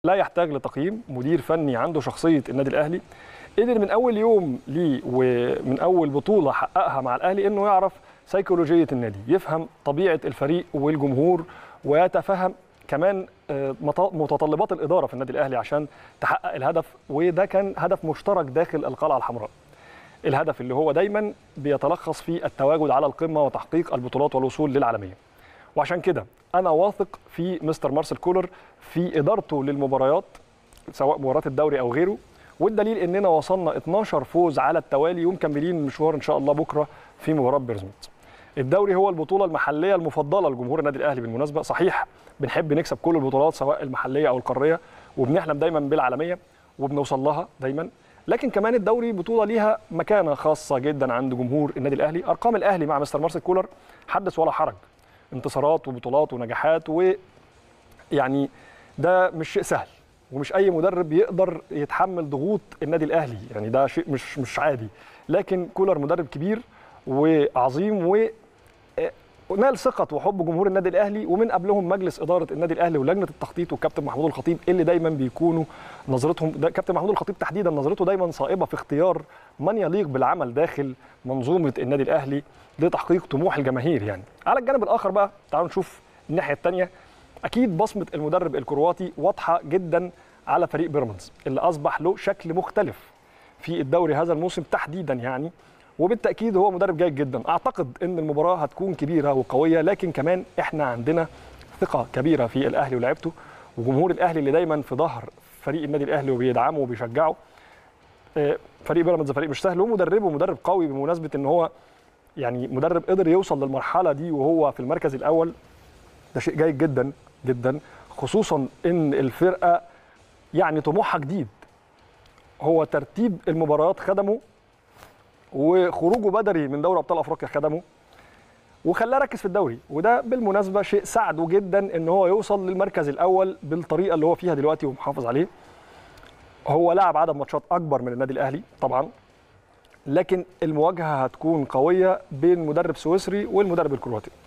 لا يحتاج لتقييم مدير فني عنده شخصيه النادي الاهلي قدر من اول يوم ليه ومن اول بطوله حققها مع الاهلي انه يعرف سيكولوجيه النادي يفهم طبيعه الفريق والجمهور ويتفهم كمان آه، مط- متطلبات الاداره في النادي الاهلي عشان تحقق الهدف وده كان هدف مشترك داخل القلعه الحمراء الهدف اللي هو دايما بيتلخص في التواجد على القمه وتحقيق البطولات والوصول للعالميه وعشان كده انا واثق في مستر مارسيل كولر في ادارته للمباريات سواء مباراه الدوري او غيره والدليل اننا وصلنا 12 فوز على التوالي ومكملين المشوار ان شاء الله بكره في مباراه بيراميدز الدوري هو البطوله المحليه المفضله لجمهور النادي الاهلي بالمناسبه صحيح بنحب نكسب كل البطولات سواء المحليه او القاريه وبنحلم دايما بالعالميه وبنوصل لها دايما لكن كمان الدوري بطوله ليها مكانه خاصه جدا عند جمهور النادي الاهلي ارقام الاهلي مع مستر مارسيل كولر حدث ولا حرج انتصارات وبطولات ونجاحات ويعني ده مش شيء سهل ومش اي مدرب يقدر يتحمل ضغوط النادي الاهلي يعني ده شيء مش مش عادي لكن كولر مدرب كبير وعظيم و نال ثقة وحب جمهور النادي الأهلي ومن قبلهم مجلس إدارة النادي الأهلي ولجنة التخطيط والكابتن محمود الخطيب اللي دايما بيكونوا نظرتهم ده كابتن محمود الخطيب تحديدا نظرته دايما صائبة في اختيار من يليق بالعمل داخل منظومة النادي الأهلي لتحقيق طموح الجماهير يعني على الجانب الآخر بقى تعالوا نشوف الناحية الثانية أكيد بصمة المدرب الكرواتي واضحة جدا على فريق بيراميدز اللي أصبح له شكل مختلف في الدوري هذا الموسم تحديدا يعني وبالتاكيد هو مدرب جيد جدا اعتقد ان المباراه هتكون كبيره وقويه لكن كمان احنا عندنا ثقه كبيره في الاهلي ولاعيبته وجمهور الاهلي اللي دايما في ظهر فريق النادي الاهلي وبيدعمه وبيشجعه آه، فريق بيراميدز فريق مش سهل ومدربه مدرب قوي بمناسبه ان هو يعني مدرب قدر يوصل للمرحله دي وهو في المركز الاول ده شيء جيد جدا جدا خصوصا ان الفرقه يعني طموحها جديد هو ترتيب المباريات خدمه وخروجه بدري من دوري ابطال افريقيا خدمه وخلاه ركز في الدوري وده بالمناسبه شيء ساعده جدا ان هو يوصل للمركز الاول بالطريقه اللي هو فيها دلوقتي ومحافظ عليه هو لعب عدد ماتشات اكبر من النادي الاهلي طبعا لكن المواجهه هتكون قويه بين مدرب سويسري والمدرب الكرواتي